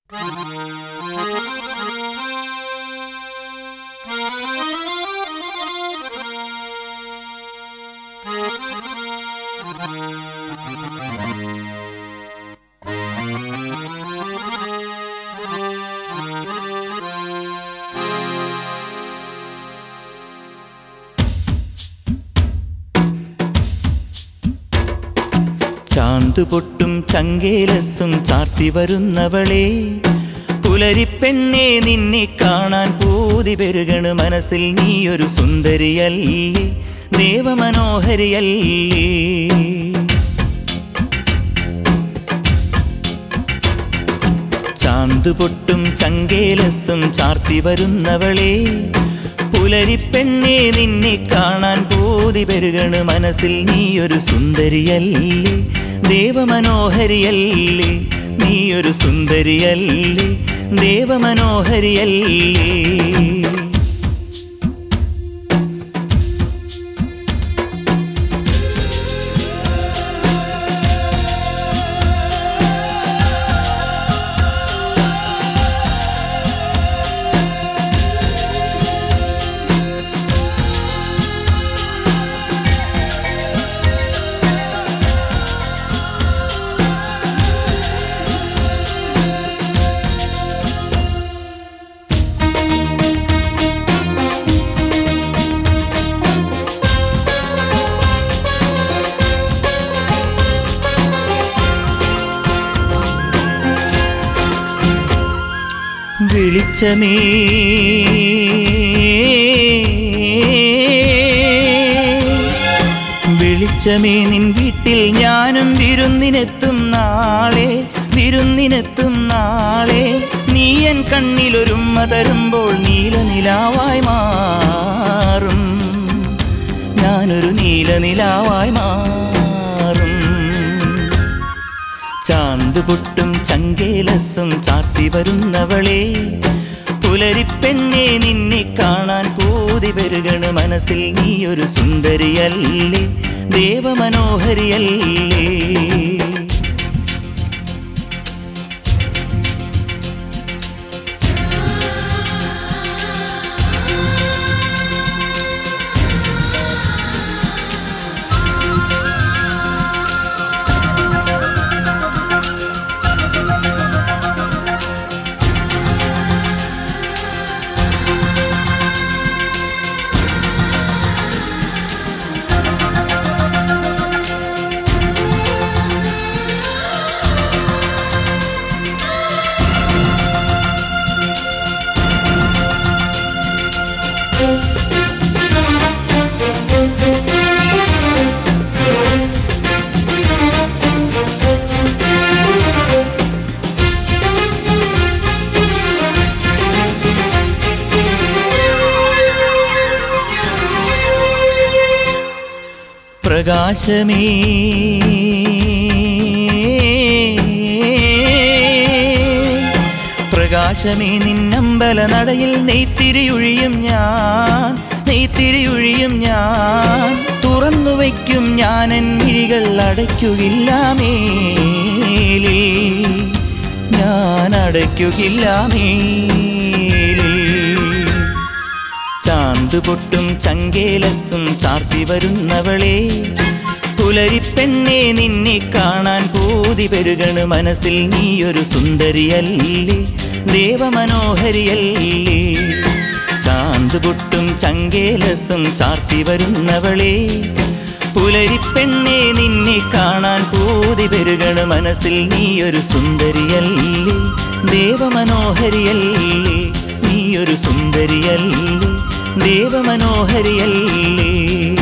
ചാന്തു പൊട്ടും ചങ്കേലസും ചാർത്തി വരുന്നവളെ പുലരിപ്പെണ്ണെ നിന്നെ കാണാൻ പൂതി പെരുകണ് മനസ്സിൽ നീയൊരു സുന്ദരിയല്ലേ ദേവമനോഹരിയല്ലേ ചാന്തു പൊട്ടും ചങ്കേലസും ചാർത്തി വരുന്നവളെ പുലരിപ്പെണ്ണെ നിന്നെ കാണാൻ പൂതി പെരുകണ് മനസ്സിൽ നീയൊരു സുന്ദരിയല്ലേ ദേവമനോഹരിയല്ലേ നീയൊരു സുന്ദരിയല്ലേ ദേവമനോഹരിയല്ലേ വെളിച്ചമേ വെളിച്ചമേ നിൻ വീട്ടിൽ ഞാനും വിരുന്നിനെത്തും നാളെ വിരുന്നിനെത്തും നാളെ നീ എൻ കണ്ണിലൊരുമ്മ തരുമ്പോൾ നീലനിലാവായി മാറും ഞാനൊരു നീലനിലാവായി മാറും ചാന്ത് പൊട്ടും ചങ്കേലസും ചാർത്തി വരുന്നവളെ പുലരിപ്പെണ്ണെ നിന്നെ കാണാൻ പൂതി പെരുകണ് മനസ്സിൽ നീയൊരു സുന്ദരിയല്ലേ ദേവമനോഹരിയല്ലേ പ്രകാശമേ പ്രകാശമേ നിന്നമ്പല നടയിൽ നെയ്ത്തിരിയൊഴിയും ഞാൻ നെയ്ത്തിരിയൊഴിയും ഞാൻ തുറന്നു വയ്ക്കും ഞാൻ എൻ മിഴികൾ അടയ്ക്കുകില്ല മേലിൽ ഞാൻ അടയ്ക്കുകില്ല മേലിൽ ചാന്ത് പൊട്ടും ചങ്കേലസും ചാർത്തി വരുന്നവളെ പുലരിപ്പെണ്ണെ നിന്നെ കാണാൻ പൂതി പെരുകണ് മനസ്സിൽ നീയൊരു സുന്ദരിയല്ലേ ദേവമനോഹരിയല്ലേ ചാന്ത് പൊട്ടും ചങ്കേലസും ചാർത്തി വരുന്നവളെ പുലരിപ്പെണ്ണെ നിന്നെ കാണാൻ പൂതി പെരുകണ് മനസ്സിൽ നീയൊരു സുന്ദരിയല്ലേ ദേവമനോഹരിയല്ലേ നീയൊരു സുന്ദരിയല്ലേ ദേവമനോഹരിയല്ലേ